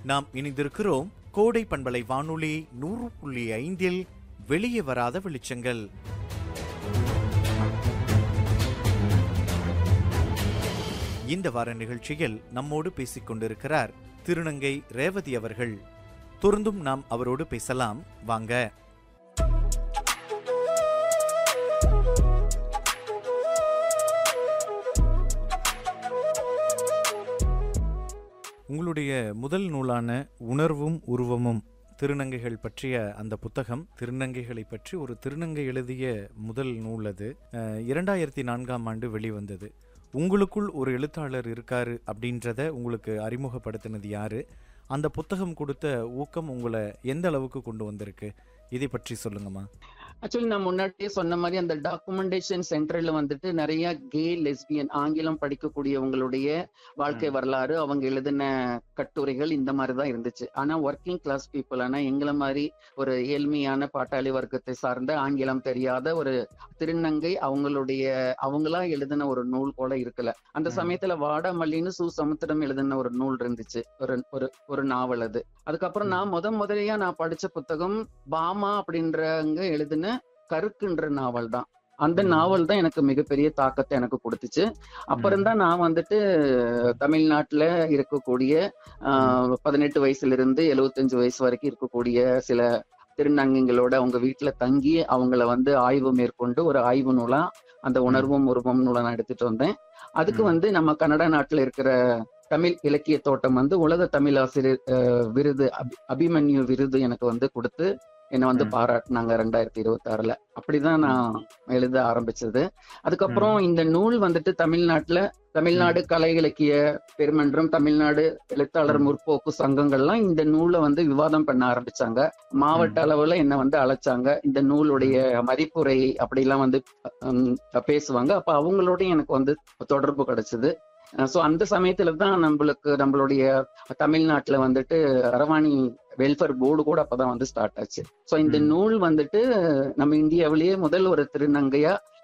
நாம் இணைந்திருக்கிறோம் கோடை பண்பலை வானொலி நூறு புள்ளி ஐந்தில் வெளியே வராத வெளிச்சங்கள் இந்த வார நிகழ்ச்சியில் நம்மோடு பேசிக் கொண்டிருக்கிறார் திருநங்கை ரேவதி அவர்கள் தொடர்ந்தும் நாம் அவரோடு பேசலாம் வாங்க உங்களுடைய முதல் நூலான உணர்வும் உருவமும் திருநங்கைகள் பற்றிய அந்த புத்தகம் திருநங்கைகளை பற்றி ஒரு திருநங்கை எழுதிய முதல் நூல் அது அஹ், இரண்டாயிரத்தி நான்காம் ஆண்டு வெளிவந்தது உங்களுக்குள் ஒரு எழுத்தாளர் இருக்காரு அப்படின்றத உங்களுக்கு அறிமுகப்படுத்தினது யாரு அந்த புத்தகம் கொடுத்த ஊக்கம் உங்களை எந்த அளவுக்கு கொண்டு வந்திருக்கு இதை பற்றி சொல்லுங்கம்மா ஆக்சுவலி நான் முன்னாடியே சொன்ன மாதிரி அந்த டாக்குமெண்டேஷன் சென்டர்ல வந்துட்டு நிறைய கே லெஸ்பியன் ஆங்கிலம் படிக்கக்கூடியவங்களுடைய வாழ்க்கை வரலாறு அவங்க எழுதின கட்டுரைகள் இந்த மாதிரி தான் இருந்துச்சு ஆனா ஒர்க்கிங் கிளாஸ் பீப்புள் ஆனா எங்களை மாதிரி ஒரு ஏழ்மையான பாட்டாளி வர்க்கத்தை சார்ந்த ஆங்கிலம் தெரியாத ஒரு திருநங்கை அவங்களுடைய அவங்களா எழுதின ஒரு நூல் போல இருக்கல அந்த ம். சமயத்துல வாடாமல்லின்னு சு சமுத்திரம் எழுதின ஒரு நூல் இருந்துச்சு ஒரு ஒரு ஒரு நாவல் அது அதுக்கப்புறம் நான் முத முதலையா நான் படிச்ச புத்தகம் பாமா அப்படின்றவங்க எழுதின கருக்குன்ற நாவல் தான் அந்த ம். நாவல் தான் எனக்கு மிகப்பெரிய தாக்கத்தை எனக்கு கொடுத்துச்சு அப்புறம் தான் நான் வந்துட்டு தமிழ்நாட்டுல இருக்கக்கூடிய ஆஹ், பதினெட்டு வயசுல இருந்து எழுபத்தஞ்சு வயசு வரைக்கும் இருக்கக்கூடிய சில திருநங்கைகளோட அவங்க வீட்டுல தங்கி அவங்கள வந்து ஆய்வு மேற்கொண்டு ஒரு ஆய்வு நூலா அந்த உணர்வும் உருவம் நூலை நான் எடுத்துட்டு வந்தேன் அதுக்கு ம். வந்து நம்ம கன்னட நாட்டுல இருக்கிற தமிழ் இலக்கிய தோட்டம் வந்து உலக தமிழ் ஆசிரியர் அஹ், விருது அபி- அபிமன்யு விருது எனக்கு வந்து கொடுத்து என்னை வந்து ம். பாராட்டினாங்க ரெண்டாயிரத்தி இருபத்தி ஆறுல அப்படிதான் நான் எழுத ஆரம்பிச்சது அதுக்கப்புறம் இந்த நூல் வந்துட்டு தமிழ்நாட்டுல தமிழ்நாடு கலை இலக்கிய பெருமன்றம் தமிழ்நாடு எழுத்தாளர் ம். முற்போக்கு சங்கங்கள்லாம் இந்த நூலை வந்து விவாதம் பண்ண ஆரம்பிச்சாங்க மாவட்ட அளவுல என்ன வந்து அழைச்சாங்க இந்த நூலுடைய மதிப்புரை அப்படிலாம் வந்து ஹம், பேசுவாங்க அப்ப அவங்களோட எனக்கு வந்து தொடர்பு கிடைச்சது ஸோ அந்த சமயத்துல தான் நம்மளுக்கு நம்மளுடைய தமிழ்நாட்டுல வந்துட்டு அரவாணி வெல்ஃபேர் போர்டு கூட அப்பதான் வந்து ஸ்டார்ட் ஆச்சு ஸோ இந்த ம். நூல் வந்துட்டு நம்ம இந்தியாவிலேயே முதல் ஒரு திருநங்கையா